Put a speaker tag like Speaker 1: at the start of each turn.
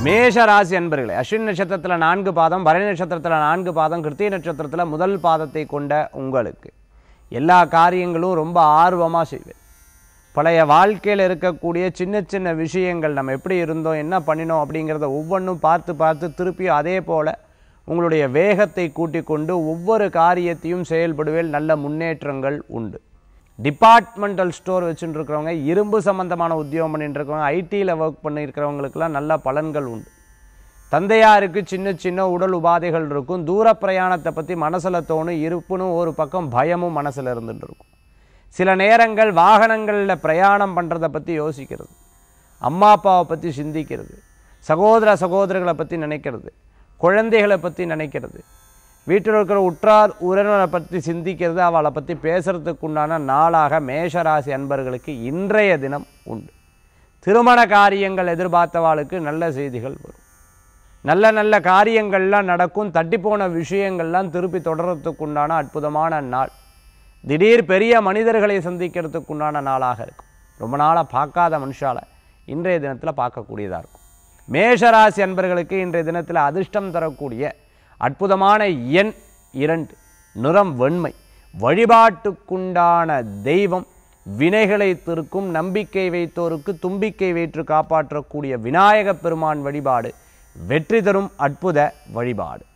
Speaker 1: மேஷ ராசி அன்பர்களே அஸ்வின் நட்சத்திரத்தில் நான்கு பாதம் பரணி நட்சத்திரத்தில் நான்கு பாதம் கிருத்திய நட்சத்திரத்தில் முதல் பாதத்தை கொண்ட உங்களுக்கு எல்லா காரியங்களும் ரொம்ப ஆர்வமாக செய்வேன் பழைய வாழ்க்கையில் இருக்கக்கூடிய சின்ன சின்ன விஷயங்கள் நம்ம எப்படி இருந்தோம் என்ன பண்ணினோம் அப்படிங்கிறத ஒவ்வொன்றும் பார்த்து பார்த்து திருப்பியும் அதே போல் உங்களுடைய வேகத்தை கூட்டிக் கொண்டு ஒவ்வொரு காரியத்தையும் செயல்படுவேல் நல்ல முன்னேற்றங்கள் உண்டு டிபார்ட்மெண்டல் ஸ்டோர் வச்சுட்டு இருக்கிறவங்க இரும்பு சம்பந்தமான உத்தியோகம் பண்ணிட்டு இருக்கவங்க ஐடியில் ஒர்க் பண்ணியிருக்கிறவங்களுக்கெல்லாம் நல்ல பலன்கள் உண்டு தந்தையாருக்கு சின்ன சின்ன உடல் உபாதைகள் இருக்கும் தூர பிரயாணத்தை பற்றி மனசில் தோணும் இருப்புன்னு ஒரு பக்கம் பயமும் மனசில் இருந்துட்டு இருக்கும் சில நேரங்கள் வாகனங்களில் பிரயாணம் பண்ணுறதை பற்றி யோசிக்கிறது அம்மா அப்பாவை பற்றி சிந்திக்கிறது சகோதர சகோதரர்களை பற்றி நினைக்கிறது குழந்தைகளை பற்றி நினைக்கிறது வீட்டில் இருக்கிற உற்றார் உறவினரை பற்றி சிந்திக்கிறது அவளை பற்றி பேசுறதுக்கு உண்டான நாளாக மேஷராசி அன்பர்களுக்கு இன்றைய தினம் உண்டு திருமண காரியங்கள் எதிர்பார்த்தவாளுக்கு நல்ல செய்திகள் வரும் நல்ல நல்ல காரியங்கள்லாம் நடக்கும் தட்டிப்போன விஷயங்கள்லாம் திருப்பி தொடர்றதுக்கு உண்டான அற்புதமான நாள் திடீர் பெரிய மனிதர்களை சந்திக்கிறதுக்கு உண்டான நாளாக இருக்கும் ரொம்ப நாளாக பார்க்காத மனுஷால இன்றைய தினத்தில் பார்க்கக்கூடியதாக இருக்கும் மேஷராசி அன்பர்களுக்கு இன்றைய தினத்தில் அதிர்ஷ்டம் தரக்கூடிய அற்புதமான எண் இரண்டு நிறம் வெண்மை வழிபாட்டுக்குண்டான தெய்வம் வினைகளை திருக்கும் நம்பிக்கை வைத்தோருக்கு தும்பிக்கை வைத்து காப்பாற்றக்கூடிய விநாயகப் பெருமான் வழிபாடு வெற்றி தரும் அற்புத வழிபாடு